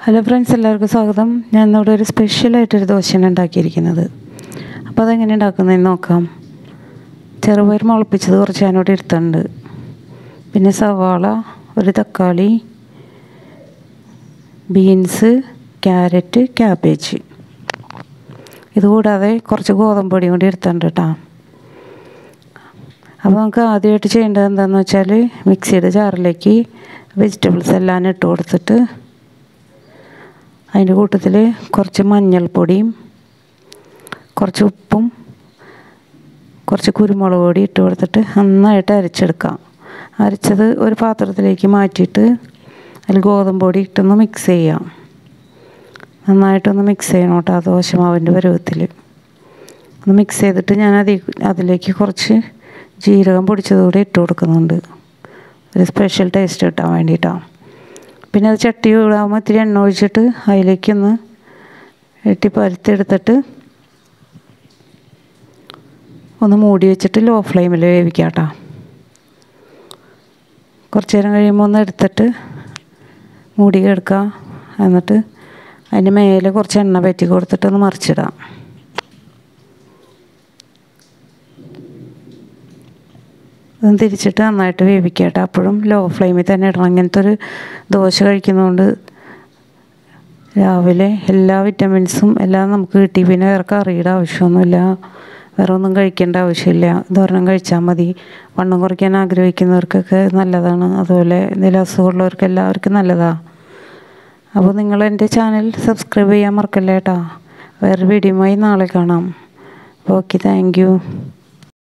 hello friends എല്ലാവർക്കും സ്വാഗതം ഞാൻ ഇന്നിവിടെ ഒരു സ്പെഷ്യലായിട്ടൊരു ദോശയാണ് ഉണ്ടാക്കിയിരിക്കുന്നത് അപ്പോൾ അതെങ്ങനെ ഉണ്ടാക്കുന്നതെന്ന് നോക്കാം ചെറുപയർ മുളപ്പിച്ചത് കുറച്ച് ഞാനിവിടെ എടുത്തിട്ടുണ്ട് പിന്നെ സവാള ഒരു തക്കാളി ബീൻസ് ക്യാരറ്റ് ക്യാബേജ് ഇതുകൂടാതെ കുറച്ച് ഗോതമ്പ് പൊടിയും കൂടി എടുത്തിട്ടുണ്ട് കേട്ടോ അപ്പോൾ നമുക്ക് ആദ്യമായിട്ട് ചെയ്യേണ്ടത് എന്താണെന്ന് വെച്ചാൽ മിക്സിയുടെ ജാറിലേക്ക് വെജിറ്റബിൾസ് എല്ലാം ഇട്ട് കൊടുത്തിട്ട് അതിൻ്റെ കൂട്ടത്തിൽ കുറച്ച് മഞ്ഞൾപ്പൊടിയും കുറച്ച് ഉപ്പും കുറച്ച് കുരുമുളക് പൊടി ഇട്ട് കൊടുത്തിട്ട് നന്നായിട്ട് അരച്ചെടുക്കാം അരച്ചത് ഒരു പാത്രത്തിലേക്ക് മാറ്റിയിട്ട് അതിൽ ഗോതമ്പ് പൊടി ഇട്ടൊന്ന് മിക്സ് ചെയ്യാം നന്നായിട്ടൊന്ന് മിക്സ് ചെയ്യണം കേട്ടോ ആ ദോശമാവിൻ്റെ പരുവത്തിൽ ഒന്ന് മിക്സ് ചെയ്തിട്ട് ഞാൻ അതിൽ അതിലേക്ക് കുറച്ച് ജീരകം പൊടിച്ചത് കൂടി ഇട്ട് കൊടുക്കുന്നുണ്ട് ഒരു സ്പെഷ്യൽ ടേസ്റ്റ് കിട്ടാൻ വേണ്ടിയിട്ടാണ് പിന്നെ അത് ചട്ടി ഇടാകുമ്പോൾ ഇത്തിരി എണ്ണ ഒഴിച്ചിട്ട് അതിലേക്കൊന്ന് വെട്ടി പരുത്തെടുത്തിട്ട് ഒന്ന് മൂടി വെച്ചിട്ട് ലോ ഫ്ലെയിമിൽ വേവിക്കാം കേട്ടോ കുറച്ച് നേരം കഴിയുമ്പോൾ ഒന്ന് എടുത്തിട്ട് മൂടി എടുക്കുക എന്നിട്ട് അതിൻ്റെ മേലെ കുറച്ച് എണ്ണ പറ്റി കൊടുത്തിട്ട് ഒന്ന് മറിച്ചിടാം ഇതൊന്ന് തിരിച്ചിട്ട് നന്നായിട്ട് വേവിക്കട്ടെ അപ്പോഴും ലോ ഫ്ലെയിമിൽ തന്നെ ഇടണം ഇങ്ങനത്തെ ഒരു ദോശ കഴിക്കുന്നതുകൊണ്ട് രാവിലെ എല്ലാ വിറ്റമിൻസും എല്ലാം നമുക്ക് കിട്ടി പിന്നെ വേറെ കറിയുടെ ആവശ്യമൊന്നുമില്ല വേറെ ഒന്നും കഴിക്കേണ്ട ആവശ്യമില്ല ഇതൊരെണ്ണം കഴിച്ചാൽ മതി വണ്ണം കുറയ്ക്കാൻ ആഗ്രഹിക്കുന്നവർക്കൊക്കെ നല്ലതാണ് അതുപോലെ എന്തെങ്കിലും അസുഖമുള്ളവർക്ക് എല്ലാവർക്കും നല്ലതാണ് അപ്പോൾ നിങ്ങൾ എൻ്റെ ചാനൽ സബ്സ്ക്രൈബ് ചെയ്യാൻ മറക്കല്ലേ കേട്ടോ വേറെ വീഡിയോയുമായി നാളെ കാണാം ഓക്കെ താങ്ക് യു